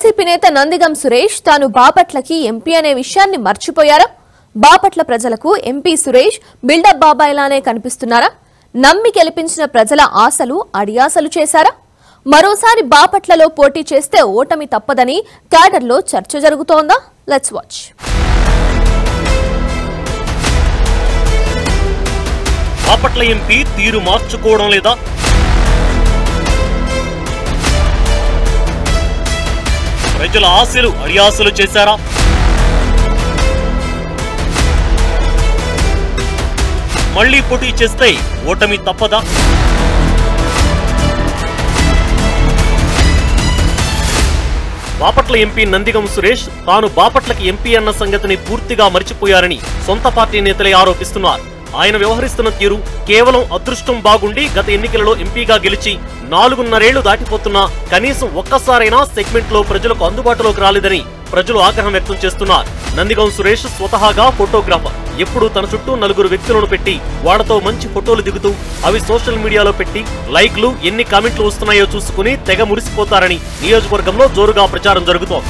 YCP నేత నందిగం సురేష్ తాను బాపట్లకి MP అనే విషయాన్ని మర్చిపోయారా బాపట్ల ప్రజలకు ఎంపీ సురేష్ బిల్డప్ బాబాయిలానే కనిపిస్తున్నారా నమ్మి గెలిపించిన ప్రజల ఆశలు అడియాసలు చేశారా మరోసారి బాపట్లలో పోటీ చేస్తే ఓటమి తప్పదని క్యాడర్లో చర్చ జరుగుతోందా లెట్స్ వాచ్ బాపట్ల ఎంపీ తీరు మార్చుకోవడం లేదా ప్రజల ఆశలు అడియాసలు చేశారా మళ్లీ పోటీ చేస్తే ఓటమి తప్పదా బాపట్ల ఎంపీ నందిగం సురేష్ తాను బాపట్లకి ఎంపీ అన్న సంగతిని పూర్తిగా మర్చిపోయారని సొంత పార్టీ నేతలే ఆరోపిస్తున్నారు ఆయన వ్యవహరిస్తున్న తీరు కేవలం అదృష్టం బాగుండి గత ఎన్నికలలో ఎంపీగా గెలిచి నాలుగున్నరేళ్లు దాటిపోతున్నా కనీసం ఒక్కసారైనా సెగ్మెంట్ లో ప్రజలకు అందుబాటులోకి రాలేదని ప్రజలు ఆగ్రహం వ్యక్తం చేస్తున్నారు నందిగం సురేష్ స్వతహాగా ఫోటోగ్రాఫర్ ఎప్పుడూ తన చుట్టూ నలుగురు వ్యక్తులను పెట్టి వాళ్లతో మంచి ఫోటోలు దిగుతూ అవి సోషల్ మీడియాలో పెట్టి లైక్లు ఎన్ని కామెంట్లు వస్తున్నాయో చూసుకుని తెగ మురిసిపోతారని నియోజకవర్గంలో జోరుగా ప్రచారం జరుగుతోంది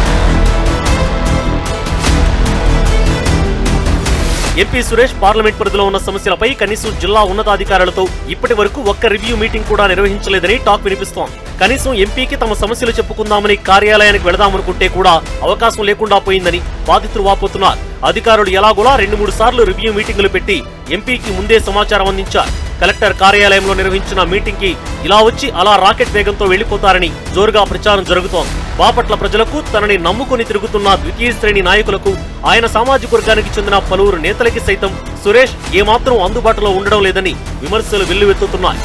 ఎంపీ సురేష్ పార్లమెంట్ పరిధిలో ఉన్న సమస్యలపై కనీసం జిల్లా ఉన్నతాధికారులతో ఇప్పటి వరకు ఒక్క రివ్యూ మీటింగ్ కూడా నిర్వహించలేదని టాక్ వినిపిస్తోంది కనీసం ఎంపీకి తమ సమస్యలు చెప్పుకుందామని కార్యాలయానికి వెళదామనుకుంటే కూడా అవకాశం లేకుండా పోయిందని బాధితులు వాపోతున్నారు అధికారులు ఎలాగోలా రెండు మూడు సార్లు రివ్యూ మీటింగులు పెట్టి ఎంపీకి ముందే సమాచారం అందించారు కలెక్టర్ కార్యాలయంలో నిర్వహించిన మీటింగ్ కి ఇలా వచ్చి అలా రాకెట్ వేగంతో వెళ్లిపోతారని జోరుగా ప్రచారం జరుగుతోంది బాపట్ల ప్రజలకు తనని నమ్ముకుని తిరుగుతున్న ద్వితీయ శ్రేణి నాయకులకు ఆయన సామాజిక వర్గానికి చెందిన పలువురు నేతలకి సైతం సురేష్ ఏమాత్రం అందుబాటులో ఉండడం లేదని విమర్శలు వెల్లువెత్తుతున్నాయి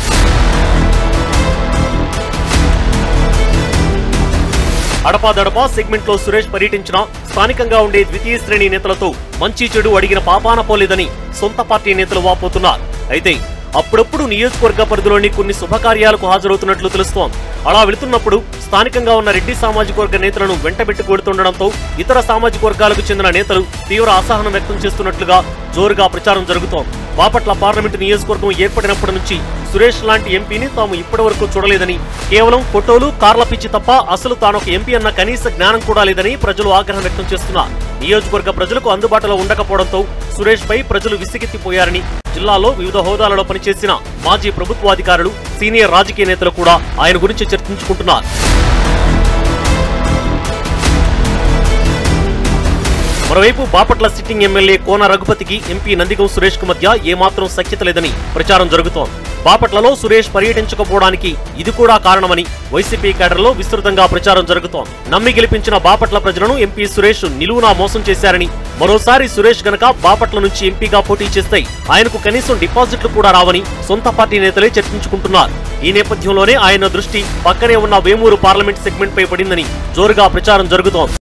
అడపాదడపా సెగ్మెంట్ లో సురేష్ పర్యటించిన స్థానికంగా ఉండే ద్వితీయ శ్రేణి నేతలతో మంచి చెడు అడిగిన పాపాన పోలేదని సొంత పార్టీ నేతలు వాపోతున్నారు అయితే అప్పుడప్పుడు నియోజకవర్గ పరిధిలోని కొన్ని శుభకార్యాలకు హాజరవుతున్నట్లు తెలుస్తోంది అలా వెళుతున్నప్పుడు స్థానికంగా ఉన్న రెడ్డి సామాజిక వర్గ నేతలను వెంటబెట్టి కొడుతుండడంతో ఇతర సామాజిక వర్గాలకు చెందిన నేతలు తీవ్ర అసహనం వ్యక్తం చేస్తున్నట్లుగా జోరుగా ప్రచారం జరుగుతోంది బాపట్ల పార్లమెంటు నియోజకవర్గం ఏర్పడినప్పటి నుంచి సురేష్ లాంటి ఎంపీని తాము ఇప్పటి వరకు చూడలేదని కేవలం ఫోటోలు కార్ల పిచ్చి తప్ప అసలు తానొక ఎంపీ అన్న కనీస జ్ఞానం కూడా లేదని ప్రజలు ఆగ్రహం వ్యక్తం చేస్తున్నారు నియోజకవర్గ ప్రజలకు అందుబాటులో ఉండకపోవడంతో సురేష్ పై ప్రజలు విసిగెత్తిపోయారని జిల్లాలో వివిధ హోదాలలో పనిచేసిన మాజీ ప్రభుత్వాధికారులు సీనియర్ రాజకీయ నేతలు కూడా ఆయన గురించి చర్చించుకుంటున్నారు మరోవైపు బాపట్ల సిట్టింగ్ ఎమ్మెల్యే కోన రఘుపతికి ఎంపీ నందిగం సురేష్ కు మధ్య ఏమాత్రం సఖ్యత లేదని ప్రచారం జరుగుతోంది బాపట్లలో సురేష్ పర్యటించకపోవడానికి ఇది కూడా కారణమని వైసీపీ కేడర్లో విస్తృతంగా ప్రచారం జరుగుతోంది నమ్మి గెలిపించిన బాపట్ల ప్రజలను ఎంపీ సురేష్ నిలువునా మోసం చేశారని మరోసారి సురేష్ గనక బాపట్ల నుంచి ఎంపీగా పోటీ చేస్తే ఆయనకు కనీసం డిపాజిట్లు కూడా రావని సొంత పార్టీ నేతలే చర్చించుకుంటున్నారు ఈ నేపథ్యంలోనే ఆయన దృష్టి పక్కనే ఉన్న వేమూరు పార్లమెంట్ సెగ్మెంట్ పై పడిందని జోరుగా ప్రచారం జరుగుతోంది